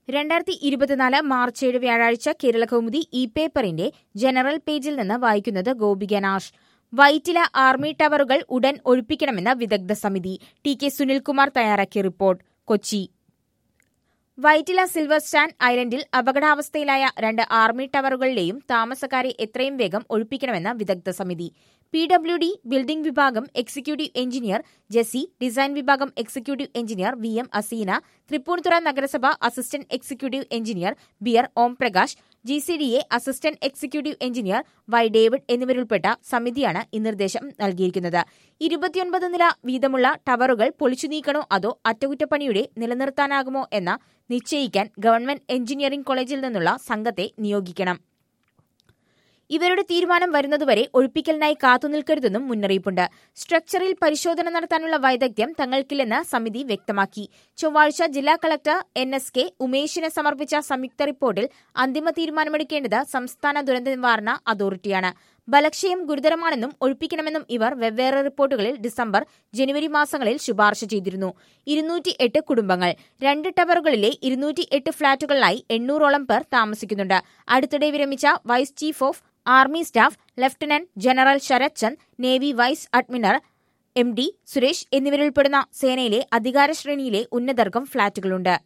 രണ്ടായിരത്തി ഇരുപത്തിനാല് മാർച്ച് ഏഴ് വ്യാഴാഴ്ച കേരള കൗമുദി ഇ പേപ്പറിന്റെ ജനറൽ പേജിൽ നിന്ന് വായിക്കുന്നത് ഗോപിക നാഷ് വൈറ്റില ആർമി ടവറുകൾ ഉടൻ ഒഴിപ്പിക്കണമെന്ന് വിദഗ്ധ സമിതി ടി കെ സുനിൽകുമാർ തയ്യാറാക്കിയ report Kochi Vyttila silver stand ഐലൻഡിൽ അപകടാവസ്ഥയിലായ രണ്ട് ആർമി ടവറുകളിലെയും താമസക്കാരെ എത്രയും വേഗം ഒഴിപ്പിക്കണമെന്ന് വിദഗ്ധ സമിതി പി ഡബ്ല്യു ഡി ബിൽഡിംഗ് വിഭാഗം എക്സിക്യൂട്ടീവ് എഞ്ചിനീയർ ജെസി ഡിസൈൻ വിഭാഗം executive engineer V M Aseena Thripunithura നഗരസഭ assistant executive engineer B R Om Prakash G C D A assistant executive engineer Y David എന്നിവരുൾപ്പെട്ട സമിതിയാണ് ഈ നിർദ്ദേശം നൽകിയിരിക്കുന്നത് ഇരുപത്തിയൊൻപത് നില വീതമുള്ള ടവറുകൾ പൊളിച്ചു നീക്കണോ അതോ അറ്റകുറ്റപ്പണിയുടെ നിലനിർത്താനാകുമോ എന്ന നിശ്ചയിക്കാൻ ഗവൺമെന്റ് എഞ്ചിനീയറിംഗ് കോളേജിൽ നിന്നുള്ള സംഘത്തെ നിയോഗിക്കണം ഇവരുടെ തീരുമാനം വരുന്നതുവരെ ഒഴിപ്പിക്കലിനായി കാത്തുനിൽക്കരുതെന്നും മുന്നറിയിപ്പുണ്ട് സ്ട്രക്ചറിൽ പരിശോധന നടത്താനുള്ള വൈദഗ്ധ്യം തങ്ങൾക്കില്ലെന്ന് സമിതി വ്യക്തമാക്കി ചൊവ്വാഴ്ച ജില്ലാ കളക്ടർ എൻ എസ് കെ ഉമേഷിന് സമർപ്പിച്ച സംയുക്ത റിപ്പോർട്ടിൽ അന്തിമ തീരുമാനമെടുക്കേണ്ടത് സംസ്ഥാന ദുരന്ത നിവാരണ അതോറിറ്റിയാണ് ബലക്ഷയം ഗുരുതരമാണെന്നും ഒഴിപ്പിക്കണമെന്നും ഇവർ വെവ്വേറെ റിപ്പോർട്ടുകളിൽ ഡിസംബർ ജനുവരി മാസങ്ങളിൽ ശുപാർശ ചെയ്തിരുന്നു ഇരുന്നൂറ്റി എട്ട് കുടുംബങ്ങൾ രണ്ട് ടവറുകളിലെ ഇരുന്നൂറ്റി എട്ട് ഫ്ളാറ്റുകളിലായി എണ്ണൂറോളം പേർ താമസിക്കുന്നുണ്ട് അടുത്തിടെ വിരമിച്ച vice chief of army staff lieutenant general Sarath Chand navy vice admiral M D Suresh എന്നിവരുൾപ്പെടുന്ന സേനയിലെ അധികാര ശ്രേണിയിലെ ഉന്നതർക്കും ഫ്ളാറ്റുകളുണ്ട്